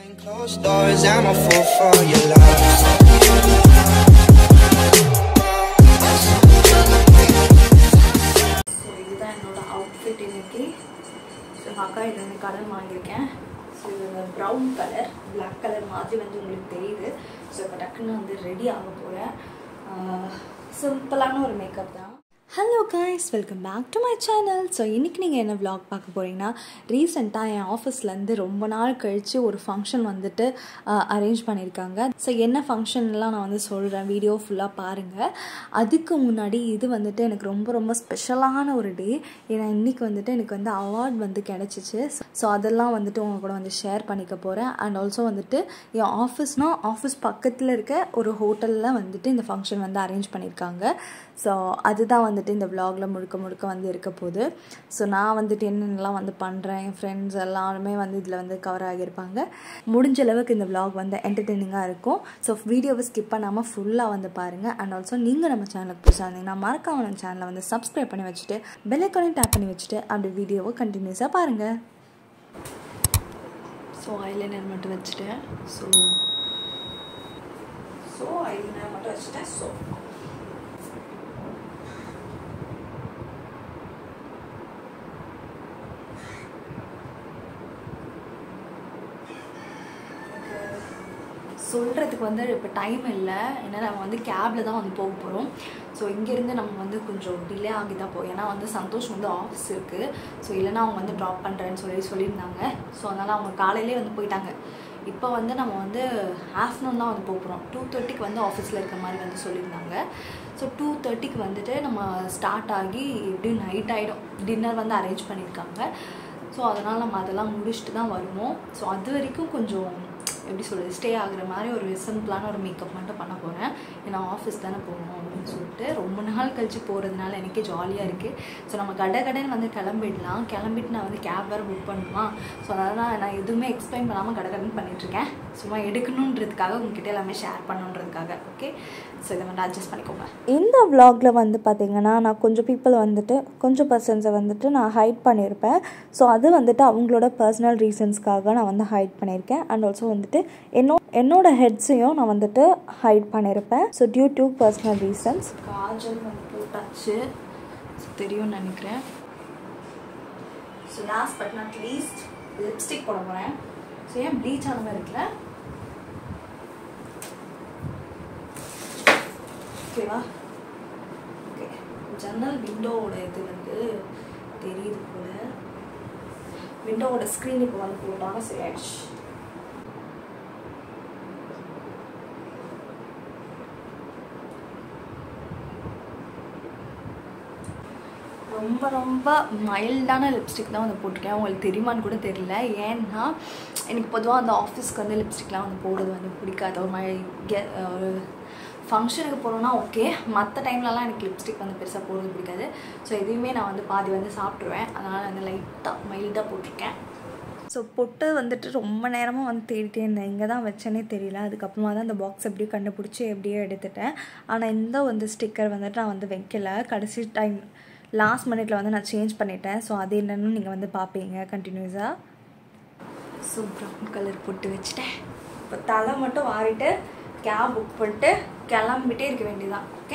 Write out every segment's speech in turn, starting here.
Behind closed doors, I'm a fool for your love. So இதுதான் என்னோட outfit இன்னைக்கு so எங்கள் அக்கா இது வந்து கலர் வாங்கியிருக்கேன் ஸோ இது ப்ரௌன் கலர் Black கலர் மாதிரி வந்து உங்களுக்கு தெரியுது ஸோ இப்போ டக்குன்னு வந்து ரெடி ஆக போகிறேன் சிம்பிளான ஒரு மேக்கப் தான் hello guys welcome back to my channel so இன்றைக்கி நீங்கள் என்ன vlog பார்க்க போகிறீங்கன்னா ரீசெண்டாக என் ஆஃபீஸ்லேருந்து ரொம்ப நாள் கழித்து ஒரு ஃபங்க்ஷன் வந்துட்டு அரேஞ்ச் பண்ணியிருக்காங்க ஸோ என்ன ஃபங்க்ஷன்லாம் நான் வந்து சொல்கிறேன் வீடியோ ஃபுல்லாக பாருங்கள் அதுக்கு முன்னாடி இது வந்துட்டு எனக்கு ரொம்ப ரொம்ப ஸ்பெஷலான ஒரு டே ஏன்னா இன்றைக்கி வந்துட்டு எனக்கு வந்து அவார்ட் வந்து கிடச்சிச்சு ஸோ அதெல்லாம் வந்துட்டு உங்க கூட வந்து ஷேர் பண்ணிக்க போகிறேன் அண்ட் ஆல்சோ வந்துட்டு என் ஆஃபீஸ்னால் ஆஃபீஸ் பக்கத்தில் இருக்க ஒரு ஹோட்டலில் வந்துட்டு இந்த ஃபங்க்ஷன் வந்து அரேஞ்ச் பண்ணியிருக்காங்க ஸோ அதுதான் வந்துட்டு இந்த vlogல முழுக்க முழுக்க வந்து இருக்க போகுது ஸோ நான் வந்துட்டு என்னென்னலாம் வந்து பண்ணுறேன் என் ஃப்ரெண்ட்ஸ் எல்லாருமே வந்து இதில் வந்து கவர் ஆகியிருப்பாங்க முடிஞ்ச அளவுக்கு இந்த vlog வந்து என்டர்டெய்னிங்காக இருக்கும் ஸோ வீடியோவை ஸ்கிப் பண்ணாமல் ஃபுல்லாக வந்து பாருங்கள் அண்ட் ஆல்சோ நீங்கள் நம்ம சேனலுக்கு புதுசாக இருந்தீங்கன்னா மறக்காம நம்ம சேனலை வந்து சப்ஸ்கிரைப் பண்ணி வச்சுட்டு பெல்லைக்கானையும் டேப் பண்ணி வச்சுட்டு அப்படி வீடியோவை கண்டினியூஸாக பாருங்கள் ஸோ ஐலைனர் மட்டும் வச்சுட்டேன் ஸோ ஸோ ஐலைனர் மட்டும் வச்சுட்டேன் ஸோ சொல்கிறதுக்கு வந்து இப்போ டைம் இல்லை ஏன்னா நம்ம வந்து கேபில் தான் வந்து போக போகிறோம் ஸோ இங்கேருந்து நம்ம வந்து கொஞ்சம் டிலே ஆகி தான் போகும் ஏன்னா வந்து சந்தோஷ் வந்து ஆஃபீஸ் இருக்குது ஸோ இல்லைன்னா அவங்க வந்து ட்ராப் பண்ணுறேன்னு சொல்லி சொல்லியிருந்தாங்க ஸோ அதனால் அவங்க காலையிலே வந்து போயிட்டாங்க இப்போ வந்து நம்ம வந்து ஆஃப்டர்நூன் தான் வந்து போக போகிறோம் டூ தேர்ட்டிக்கு வந்து ஆஃபீஸில் இருக்க மாதிரி வந்து சொல்லியிருந்தாங்க ஸோ டூ தேர்ட்டிக்கு வந்துட்டு நம்ம ஸ்டார்ட் ஆகி எப்படியும் நைட் ஆகிடும் டின்னர் வந்து அரேஞ்ச் பண்ணியிருக்காங்க ஸோ அதனால் நம்ம அதெல்லாம் முடிச்சுட்டு தான் வருவோம் ஸோ அது வரைக்கும் கொஞ்சம் எப்படி சொல்கிறது ஸ்டே ஆகுற மாதிரி ஒரு சிம்பிளான ஒரு மேக்கப் மட்டும் பண்ண போகிறேன் ஏன்னா ஆஃபீஸ் தானே போகணும் அப்படின்னு சொல்லிட்டு ரொம்ப நாள் கழித்து போகிறதுனால எனக்கே ஜாலியாக இருக்குது ஸோ நம்ம கடை கடைன்னு வந்து கிளம்பிடலாம் கிளம்பிட்டு நான் வந்து கேப் வேறு புக் பண்ணுமா ஸோ அதனால் நான் எதுவுமே எக்ஸ்பிளைன் பண்ணாமல் கடை கடன் பண்ணிகிட்ருக்கேன் சும்மா எடுக்கணுன்றதுக்காக உங்ககிட்ட எல்லாமே ஷேர் பண்ணணுன்றதுக்காக ஓகே ஸோ இதை வந்து அட்ஜஸ்ட் பண்ணிக்கோங்க இந்த vlogல வந்து பார்த்தீங்கன்னா நான் கொஞ்சம் பீப்புள் வந்துட்டு கொஞ்சம் பர்சன்ஸை வந்துட்டு நான் ஹைட் பண்ணியிருப்பேன் ஸோ அது வந்துட்டு அவங்களோட பர்சனல் ரீசன்ஸ்க்காக நான் வந்து ஹைட் பண்ணியிருக்கேன் அண்ட் ஆல்சோ வந்துட்டு என்னோ என்னோட ஹெட்ஸையும் நான் வந்துட்டு ஹைட் பண்ணியிருப்பேன் so due to personal reasons kajal வந்து போட்டாச்சு தெரியும்னு நினைக்கிறேன் so last but not least lipstick போட போகிறேன் ஸோ ஏன் ப்ளீச் ஆன மாதிரி இருக்குல்ல ஓகேவா ஓகே ஜன்னல் விண்டோவோட இது வந்து தெரியுது போல விண்டோவோட ஸ்க்ரீன் இப்போ வந்து போட்டாலும் சரியாயிடுச்சு ரொம்ப ரொம்ப மைல்டான லிப்ஸ்டிக் தான் வந்து போட்டிருக்கேன் உங்களுக்கு தெரியுமான்னு கூட தெரியல ஏன்னா எனக்கு பொதுவாக அந்த ஆஃபீஸ்க்கு வந்து லிப்ஸ்டிக்லாம் வந்து போடுறது வந்து பிடிக்காது ஒரு மாதிரி கெ ஒரு ஃபங்க்ஷனுக்கு போகிறோன்னா ஓகே மற்ற டைம்லலாம் எனக்கு லிப்ஸ்டிக் வந்து பெருசாக போடுறது பிடிக்காது ஸோ எதையுமே நான் வந்து பாதி வந்து சாப்பிட்ருவேன் அதனால் வந்து லைட்டாக மைல்டாக போட்டிருக்கேன் ஸோ பொட்டு வந்துட்டு ரொம்ப நேரமாக வந்து தேடிட்டே இருந்தேன் எங்கே தான் வச்சேனே தெரியல அதுக்கப்புறமா தான் அந்த பாக்ஸ் எப்படியோ கண்டுபிடிச்சி எப்படியோ எடுத்துட்டேன் ஆனால் இந்த வந்து ஸ்டிக்கர் வந்துட்டு நான் வந்து வைக்கல கடைசி டைம் லாஸ்ட் மினிட்ல வந்து நான் சேஞ்ச் பண்ணிட்டேன் ஸோ அது என்னன்னு நீங்கள் வந்து பார்ப்பீங்க கண்டினியூஸாக ஸோ ப்ரௌன் கலர் போட்டு வச்சுட்டேன் இப்போ தலை மட்டும் வாரிட்டு கேப் புக் பண்ணிட்டு கிளம்பிட்டே இருக்க வேண்டியதான் ஓகே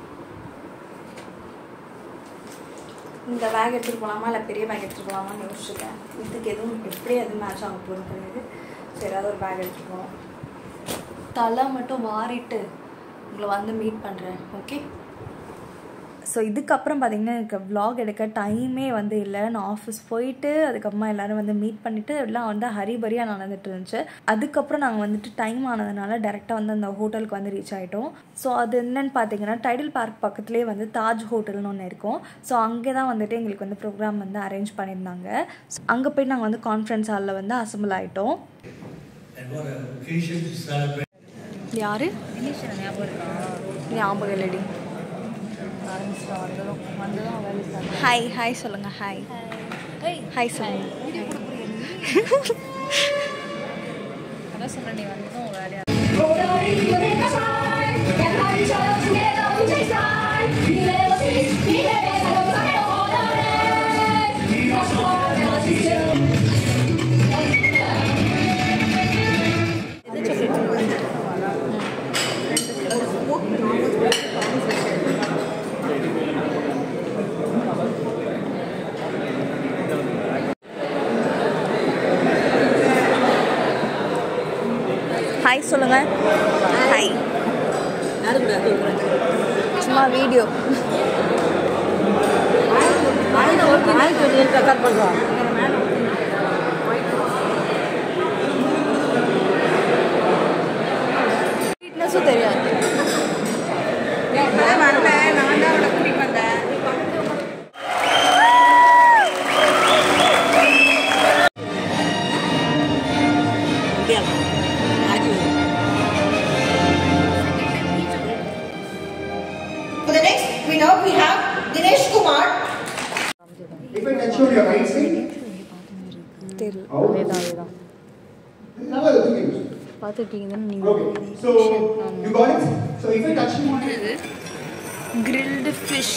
இந்த பேக் எடுத்துகிட்டு போகலாமா இல்லை பெரிய பேக் எடுத்துகிட்டு போகலாமான்னு யோசிச்சுருக்கேன் இதுக்கு எதுவும் எப்படி எதுவும் மேட்ச் ஆக போகிறது கிடையாது சரி ஏதாவது ஒரு பேக் எடுத்துகிட்டு போகலாம் தலை மட்டும் வாரிட்டு உங்களை வந்து மீட் பண்ணுறேன் ஓகே ஸோ இதுக்கப்புறம் பார்த்தீங்கன்னா எனக்கு vlog எடுக்க டைமே வந்து இல்லை நான் ஆஃபீஸ் போயிட்டு அதுக்கப்புறமா எல்லாரும் வந்து மீட் பண்ணிவிட்டு எல்லாம் வந்து ஹரிபரியாக நடந்துட்டு இருந்துச்சு அதுக்கப்புறம் நாங்கள் வந்துட்டு டைம் ஆனதுனால டேரெக்டாக வந்து அந்த ஹோட்டலுக்கு வந்து ரீச் ஆகிட்டோம் ஸோ அது என்னன்னு பார்த்தீங்கன்னா டைடல் பார்க் பக்கத்துலேயே வந்து தாஜ் ஹோட்டல்னு ஒன்று இருக்கும் ஸோ அங்கே தான் வந்துட்டு எங்களுக்கு வந்து ப்ரோக்ராம் வந்து அரேஞ்ச் பண்ணியிருந்தாங்க அங்கே போய் நாங்கள் வந்து கான்ஃபரன்ஸ் ஹாலில் வந்து அசம்பிள் ஆகிட்டோம் And what an occasion to celebrate. யாரு ஞாபகம் இல்லடி ஹாய் ஹாய் சொல்லுங்க ஹாய் ஹாய் சொல்லுங்க அதான் சொன்னேன் நீ வந்ததும் வேலையா Thank ஹாய் சொல்லுங்க ஹாய் சும்மா வீடியோ ஃபிட்னஸும் தெரியாது For the next winner, we have Dinesh Kumar. If I touch your right side, தெரியல out. Now I'll look at you. பார்த்துருக்கீங்கன்னு நீங்கள் Okay, so you got it? So if I touch you, grilled fish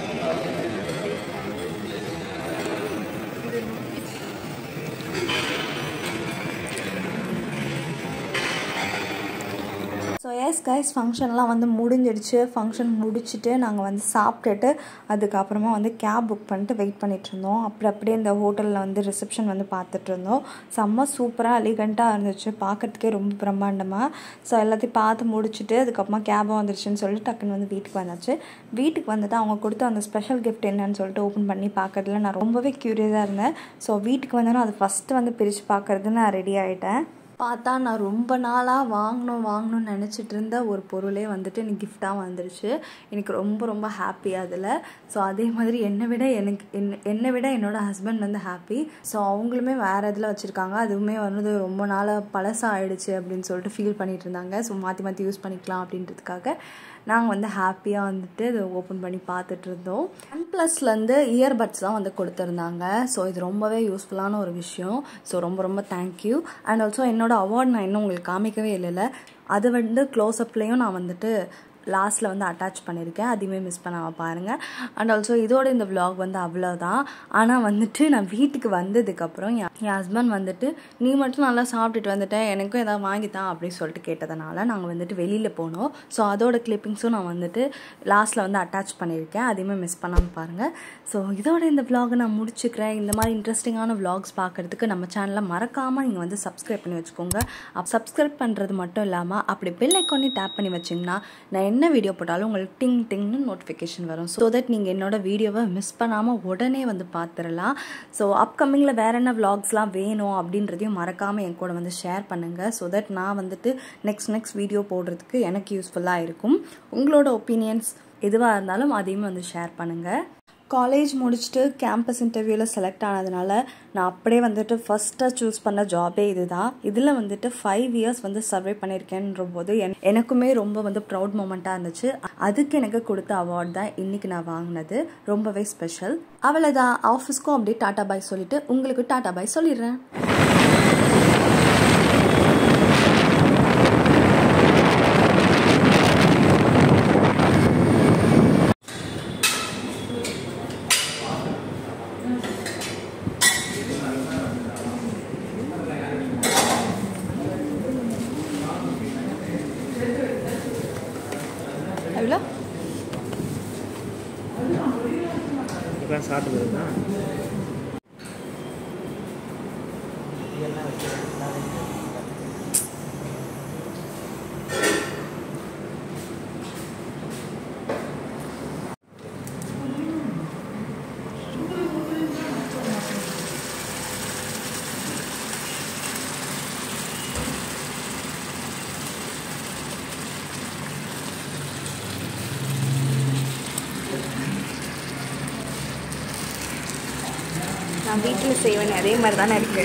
so yes guys ஃபங்க்ஷன்லாம் வந்து முடிஞ்சிடுச்சு function முடிச்சுட்டு நாங்கள் வந்து சாப்பிட்டுட்டு அதுக்கப்புறமா வந்து கேப் புக் பண்ணிட்டு வெயிட் பண்ணிட்டு இருந்தோம் அப்புறம் அப்படியே இந்த ஹோட்டலில் வந்து ரிசப்ஷன் வந்து பார்த்துட்டு இருந்தோம் செம்ம சூப்பராக அலிகண்ட்டாக இருந்துச்சு பார்க்கறதுக்கே ரொம்ப பிரம்மாண்டமாக ஸோ எல்லாத்தையும் பார்த்து முடிச்சுட்டு அதுக்கப்புறமா கேபும் வந்துருச்சுன்னு சொல்லிட்டு டக்குன்னு வந்து வீட்டுக்கு வந்தாச்சு வீட்டுக்கு வந்துட்டு அவங்க கொடுத்த அந்த ஸ்பெஷல் கிஃப்ட் என்னன்னு சொல்லிட்டு ஓப்பன் பண்ணி பார்க்கறதுல நான் ரொம்பவே க்யூரியஸாக இருந்தேன் ஸோ வீட்டுக்கு வந்தோன்னா அது ஃபஸ்ட்டு வந்து பிரித்து பார்க்கறது நான் ரெடி ஆகிட்டேன் பார்த்தா நான் ரொம்ப நாளாக வாங்கணும் வாங்கணும்னு நினச்சிட்டு இருந்த ஒரு பொருளே வந்துட்டு எனக்கு கிஃப்டாக வந்துருச்சு எனக்கு ரொம்ப ரொம்ப ஹாப்பி அதில் ஸோ அதே மாதிரி என்னை விட எனக்கு என் என்னை விட என்னோடய ஹஸ்பண்ட் வந்து ஹாப்பி ஸோ அவங்களுமே வேறு இதில் வச்சுருக்காங்க அதுவுமே வந்து ரொம்ப நாளாக பழசாக ஆயிடுச்சு அப்படின்னு சொல்லிட்டு ஃபீல் பண்ணிட்டு இருந்தாங்க ஸோ மாற்றி மாற்றி யூஸ் பண்ணிக்கலாம் அப்படின்றதுக்காக நாங்கள் வந்து ஹாப்பியாக வந்துட்டு இதை ஓப்பன் பண்ணி பார்த்துட்டு இருந்தோம் ஒன் ப்ளஸ்லேருந்து இயர்பட்ஸ்லாம் வந்து கொடுத்துருந்தாங்க ஸோ இது ரொம்பவே யூஸ்ஃபுல்லான ஒரு விஷயம் ஸோ ரொம்ப ரொம்ப தேங்க்யூ அண்ட் ஆல்சோ என்னோட அவார்ட் நான் இன்னும் உங்களுக்கு காமிக்கவே இல்லைல்ல அது வந்து க்ளோஸ்அப்லேயும் நான் வந்துட்டு லாஸ்ட்டில் வந்து அட்டாச் பண்ணியிருக்கேன் அதையுமே மிஸ் பண்ணாமல் பாருங்கள் அண்ட் ஆல்சோ இதோட இந்த vlog வந்து அவ்வளோதான் ஆனால் வந்துட்டு நான் வீட்டுக்கு வந்ததுக்கப்புறம் என் என் ஹஸ்பண்ட் வந்துட்டு நீ மட்டும் நல்லா சாப்பிட்டுட்டு வந்துட்டேன் எனக்கும் எதாவது வாங்கித்தான் அப்படின்னு சொல்லிட்டு கேட்டதுனால நாங்கள் வந்துட்டு வெளியில் போனோம் ஸோ அதோட கிளிப்பிங்ஸும் நான் வந்துட்டு லாஸ்ட்டில் வந்து அட்டாச் பண்ணியிருக்கேன் அதையுமே மிஸ் பண்ணாமல் பாருங்கள் ஸோ இதோட இந்த vlog நான் முடிச்சுக்கிறேன் இந்த மாதிரி இன்ட்ரெஸ்டிங்கான vlogs பார்க்குறதுக்கு நம்ம சேனலை மறக்காமல் நீங்கள் வந்து சப்ஸ்கிரைப் பண்ணி வச்சுக்கோங்க அப் சப்ஸ்கிரைப் பண்ணுறது மட்டும் இல்லாமல் அப்படி பெல் ஐக்கானே டேப் பண்ணி வச்சிங்கன்னா நான் என்ன வீடியோ போட்டாலும் உங்களுக்கு டிங் டிங்னு நோட்டிஃபிகேஷன் வரும் ஸோ தட் நீங்கள் என்னோட வீடியோவை மிஸ் பண்ணாமல் உடனே வந்து பார்த்துடலாம் ஸோ அப்கமிங்கில் வேற என்ன vlogsலாம் வேணும் அப்படின்றதையும் மறக்காமல் என் கூட வந்து ஷேர் பண்ணுங்கள் ஸோ தட் நான் வந்துட்டு நெக்ஸ்ட் நெக்ஸ்ட் வீடியோ போடுறதுக்கு எனக்கு யூஸ்ஃபுல்லாக இருக்கும் உங்களோட ஒப்பீனியன்ஸ் எதுவாக இருந்தாலும் அதையும் வந்து ஷேர் பண்ணுங்கள் காலேஜ் முடிச்சுட்டு கேம்பஸ் இன்டர்வியூவில் செலக்ட் ஆனதுனால நான் அப்படியே வந்துட்டு ஃபஸ்ட்டாக சூஸ் பண்ண ஜாபே இதுதான் இதில் வந்துட்டு ஃபைவ் இயர்ஸ் வந்து சர்வே பண்ணியிருக்கேன்ற போது என் எனக்குமே ரொம்ப வந்து ப்ரௌட் மூமெண்ட்டாக இருந்துச்சு அதுக்கு எனக்கு கொடுத்த அவார்ட் தான் இன்றைக்கி நான் வாங்கினது ரொம்பவே ஸ்பெஷல் அவ்வளோதான் ஆஃபீஸ்க்கும் அப்படியே டாட்டா பாய் சொல்லிட்டு உங்களுக்கு டாட்டா பாய் சொல்லிடுறேன் எவ்வளோ இப்போ சாப்பிட்டு வருதா நான் வீட்டில் செய்வேன் அதே மாதிரி தானே இருக்கு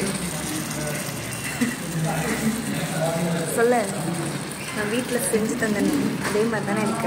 சொல்லு நான் வீட்டில் செஞ்சு தந்தேன் அதே மாதிரி தானே இருக்கு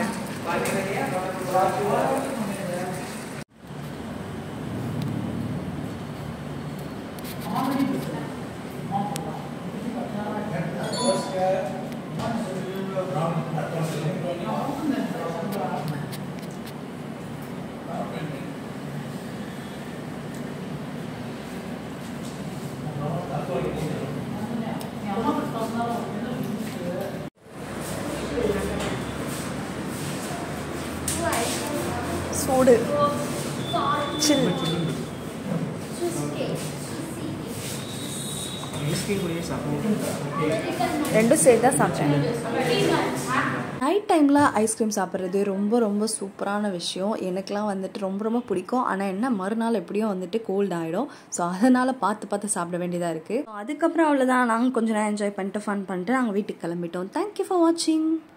சூடு சில் ஐஸ்கிரீம் கூடயே சாப்பிடுவோம் ரெண்டும் சேர்த்து தான் சாப்பிட்டேன் நைட் டைமில் ஐஸ்கிரீம் சாப்பிட்றது ரொம்ப ரொம்ப சூப்பரான விஷயம் எனக்கெலாம் வந்துட்டு ரொம்ப ரொம்ப பிடிக்கும் ஆனால் என்ன மறுநாள் எப்படியும் வந்துட்டு கோல்ட் ஆகிடும் ஸோ அதனால் பார்த்து பார்த்து சாப்பிட வேண்டியதாக இருக்குது அதுக்கப்புறம் அவ்வளோதான் நாங்கள் கொஞ்சம் நேரம் என்ஜாய் பண்ணிட்டு ஃபன் பண்ணிட்டு நாங்கள் வீட்டுக்கு கிளம்பிட்டோம் தேங்க்யூ ஃபார் வாட்சிங்